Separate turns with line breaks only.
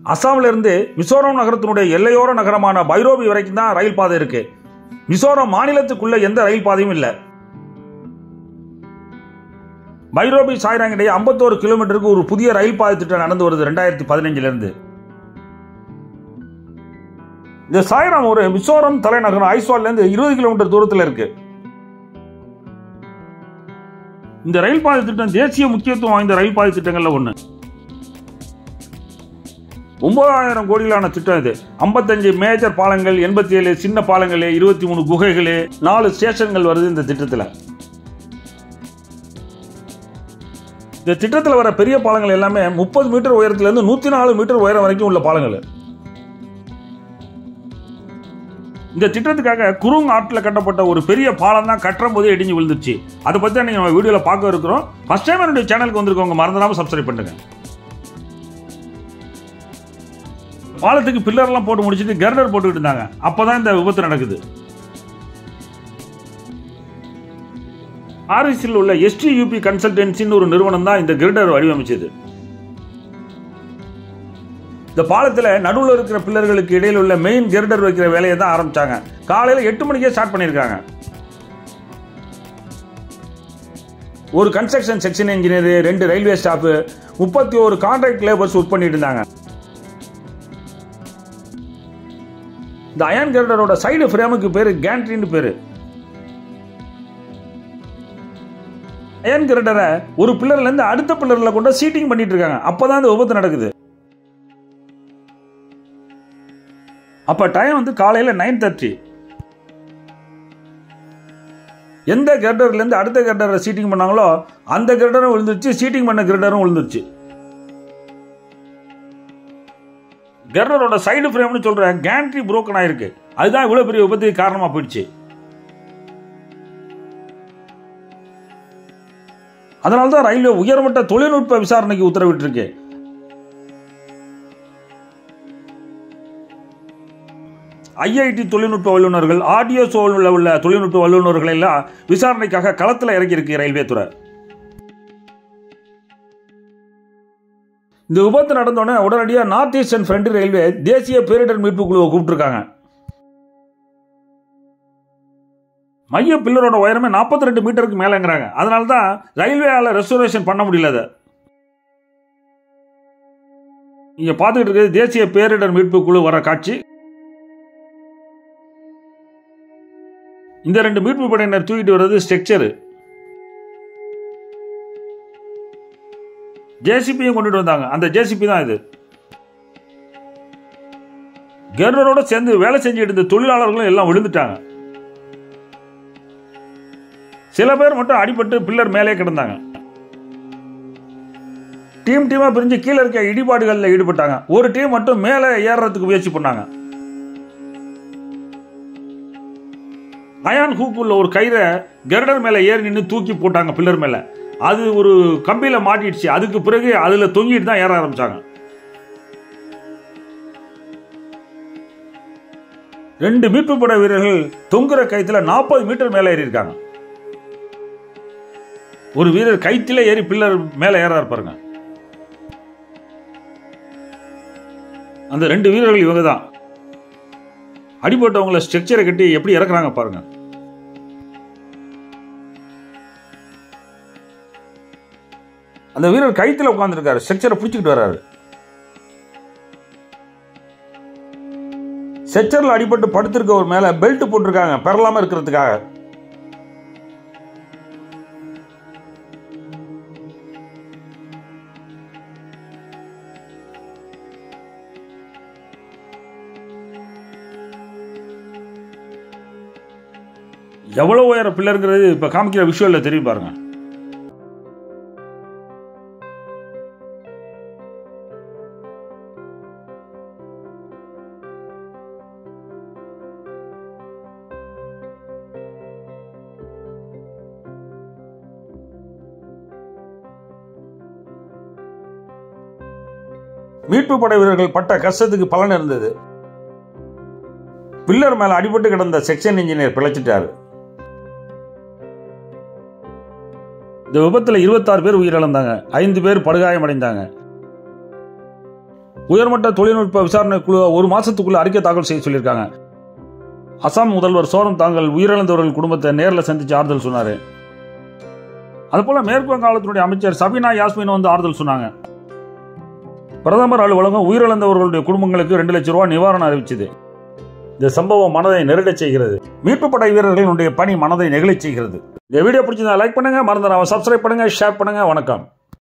அசாம்ல இருந்து மிசோரம் நகரத்தினுடைய எல்லையோர நகரமான பைரோபி வரைக்கும் தான் ரயில் பாதை இருக்கு மிசோரம் மாநிலத்துக்குள்ள எந்த ரயில் பாதையும் இல்லை பைரோபி சாய்ராங் இடையே ஐம்பத்தோரு கிலோமீட்டருக்கு ஒரு புதிய ரயில் பாதை திட்டம் நடந்து வருது ரெண்டாயிரத்தி பதினஞ்சுல இருந்து இந்த சாய்ராம் ஒரு மிசோரம் தலைநகரம் ஐஸ்வால்ல இருந்து இருபது கிலோமீட்டர் தூரத்தில் இருக்கு இந்த ரயில் பாதை திட்டம் தேசிய முக்கியத்துவம் வாய்ந்த ரயில் பாதை திட்டங்கள்ல ஒண்ணு ஒன்பதாயிரம் கோடியிலான திட்டம் இது ஐம்பத்தஞ்சு மேஜர் பாலங்கள் எண்பத்தி ஏழு சின்ன பாலங்கள் இருபத்தி மூணு குகைகள் நாலு ஸ்டேஷன்கள் வருது இந்த திட்டத்தில் இந்த திட்டத்தில் வர பெரிய பாலங்கள் எல்லாமே முப்பது மீட்டர் உயரத்திலிருந்து நூத்தி நாலு மீட்டர் உயரம் வரைக்கும் உள்ள பாலங்கள் இந்த திட்டத்துக்காக குருங் ஆற்றில் கட்டப்பட்ட ஒரு பெரிய பாலம் தான் கட்டும் போதே இடிஞ்சு விழுந்துச்சு அதை பற்றி தான் நீங்கள் நம்ம வீடியோவில் பார்க்க இருக்கிறோம் ஃபர்ஸ்ட் டைம் என்னுடைய சேனலுக்கு வந்திருக்கவங்க மறந்துடாமல் சப்ஸ்கிரைப் பண்ணுங்க பாலத்துக்கு பில்லர்லாம் போட்டு முடிச்சுட்டு கர்டர் போட்டுக்கிட்டு இருந்தாங்க அப்பதான் இந்த விபத்து நடக்குது ஆர்எஸில் உள்ள எஸ்டி யூபி கன்சல்டன்சின்னு ஒரு நிறுவனம் தான் இந்த கிரிடர் வடிவமைச்சது இந்த பாலத்தில் நடுவில் இருக்கிற பில்லர்களுக்கு இடையில் உள்ள மெயின் கிரிடர் வைக்கிற வேலையை தான் ஆரம்பிச்சாங்க காலையில் எட்டு மணிக்கே ஸ்டார்ட் பண்ணியிருக்காங்க ஒரு கன்ஸ்ட்ரக்ஷன் செக்ஷன் இன்ஜினியர் ரெண்டு ரயில்வே ஸ்டாஃப் முப்பத்தி ஒரு கான்ட்ராக்ட் லேபர்ஸ் ஒர்க் பண்ணிட்டு இருந்தாங்க இந்த அயன் கிரிடரோட சைடு ஃப்ரேமுக்கு பேரு கேண்ட்ரின்னு பேரு அயன் கிரிடரை ஒரு பில்லர்ல இருந்து அடுத்த பில்லர்ல கொண்டு சீட்டிங் பண்ணிட்டு இருக்காங்க அப்பதான் இந்த விபத்து நடக்குது அப்ப டைம் வந்து காலையில நைன் தேர்ட்டி எந்த கிரடர்ல இருந்து அடுத்த கிரடரை சீட்டிங் பண்ணாங்களோ அந்த கிரடரும் விழுந்துருச்சு சீட்டிங் பண்ண கிரடரும் விழுந்துருச்சு கிரடரோட சைடு ஃப்ரேம்னு சொல்ற கேண்ட்ரி புரோக்கன் ஆயிருக்கு அதுதான் இவ்வளவு பெரிய விபத்துக்கு காரணமா போயிடுச்சு அதனால தான் ரயில்வே உயர்மட்ட தொழில்நுட்ப விசாரணைக்கு உத்தரவிட்டிருக்கு ஐஐடி தொழில்நுட்ப வல்லுநர்கள் ஆடியோ சோழில் உள்ள தொழில்நுட்ப வல்லுநர்கள் எல்லாம் விசாரணைக்காக களத்தில் இறங்கியிருக்கு ரயில்வே துறை இந்த விபத்து நடந்தோடனே உடனடியாக நார்த் ஈஸ்டர்ன் ஃப்ரண்ட் ரயில்வே தேசிய பேரிடர் மீட்பு குழுவை கூப்பிட்டுருக்காங்க மைய பில்லரோட உயரமே நாற்பத்தி ரெண்டு மீட்டருக்கு மேலேங்கிறாங்க அதனால தான் ரயில்வேயால் ரெஸ்டோரேஷன் பண்ண முடியல அதை நீங்க பார்த்துக்கிட்டு இருக்கிறது தேசிய பேரிடர் மீட்பு குழு வர காட்சி இந்த ரெண்டு மீட்பு படையினர் தூக்கிட்டு வர்றது ஸ்ட்ரக்சர் ஜேசிபியும் கொண்டுட்டு வந்தாங்க அந்த ஜேசிபி தான் இது கர்னரோட சேர்ந்து வேலை செஞ்சுட்டு இருந்த தொழிலாளர்களும் எல்லாம் விழுந்துட்டாங்க சில பேர் மட்டும் அடிபட்டு பில்லர் மேலே கிடந்தாங்க டீம் டீமா பிரிஞ்சு கீழே இருக்க இடிபாடுகளில் ஈடுபட்டாங்க ஒரு டீம் மட்டும் மேலே ஏறுறதுக்கு முயற்சி பண்ணாங்க அயான் ஹூப் உள்ள ஒரு கயிறை கருடர் மேலே ஏறி நின்று தூக்கி போட்டாங்க பில்லர் மேலே அது ஒரு கம்பியில மாட்டிடுச்சு அதுக்கு பிறகு அதுல தொங்கிட்டு தான் ஏற ஆரம்பிச்சாங்க ரெண்டு மீட்பு படை வீரர்கள் தொங்குற கயிற்றுல நாற்பது மீட்டர் மேலே ஏறி இருக்காங்க ஒரு வீரர் கைத்தில ஏறி பில்லர் மேலே ஏற பாருங்க அந்த ரெண்டு வீரர்கள் இவங்க தான் அடிபட்டவங்கள ஸ்ட்ரக்சரை கட்டி எப்படி இறக்குறாங்க பாருங்க அந்த வீரர் கைத்துல உட்காந்துருக்காரு ஸ்ட்ரக்சரை பிடிச்சிக்கிட்டு வர்றாரு ஸ்ட்ரக்சர்ல அடிபட்டு படுத்திருக்க ஒரு மேல பெல்ட் போட்டிருக்காங்க பெறலாம இருக்கிறதுக்காக எவ்வளவு உயர பிள்ளைங்கிறது இப்ப காமிக்கிற விஷுவல்ல தெரியும் பாருங்க மீட்பு படை வீரர்கள் பட்ட கஷ்டத்துக்கு பலன் இருந்தது பில்லர் மேல அடிபட்டு கிடந்த செக்ஷன் இன்ஜினியர் பிழைச்சிட்டாரு இந்த விபத்துல இருபத்தாறு பேர் உயிரிழந்தாங்க ஐந்து பேர் படுகாயமடைந்தாங்க உயர்மட்ட தொழில்நுட்ப விசாரணை குழு ஒரு மாசத்துக்குள்ள அறிக்கை தாக்கல் செய்ய சொல்லியிருக்காங்க அசாம் முதல்வர் சோரம் தாங்கள் உயிரிழந்தவர்கள் குடும்பத்தை நேரில் சந்திச்சு ஆறுதல் சொன்னாரு அதுபோல மேற்கு வங்காளத்தினுடைய அமைச்சர் சபினா யாஸ்மின் வந்து ஆறுதல் சொன்னாங்க பிரதமர் அலுவலகம் உயிரிழந்தவர்களுடைய குடும்பங்களுக்கு ரெண்டு லட்சம் ரூபாய் நிவாரணம் அறிவிச்சது இந்த சம்பவம் மனதை நெருடச் செய்கிறது மீட்பு படை வீரர்களுடைய பணி மனதை நெகிழச் செய்கிறது இந்த வீடியோ பிடிச்சதா லைக் பண்ணுங்க மறந்துடாம சப்ஸ்கிரைப் பண்ணுங்க ஷேர் பண்ணுங்க வணக்கம்